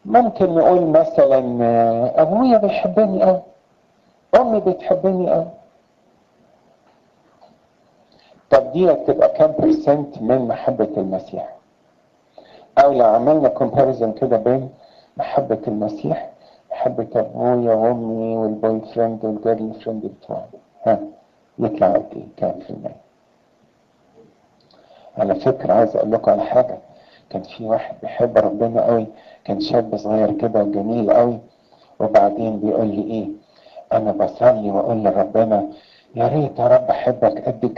ممكن نقول مثلا ابويا بيحبني قوي امي بتحبني قوي طب دي تبقى كام برسنت من محبة المسيح او لو عملنا كومباريزون كده بين محبة المسيح محبة ابويا وامي والبوي فريند والجيرل فريند بتوعي ها يطلع قد ايه كام في المية على فكرة عايز اقول لكم على حاجة كان في واحد بيحب ربنا قوي كان شاب صغير كده وجميل قوي وبعدين بيقول لي ايه انا بصلي واقول لربنا يا ريت يا رب احبك قد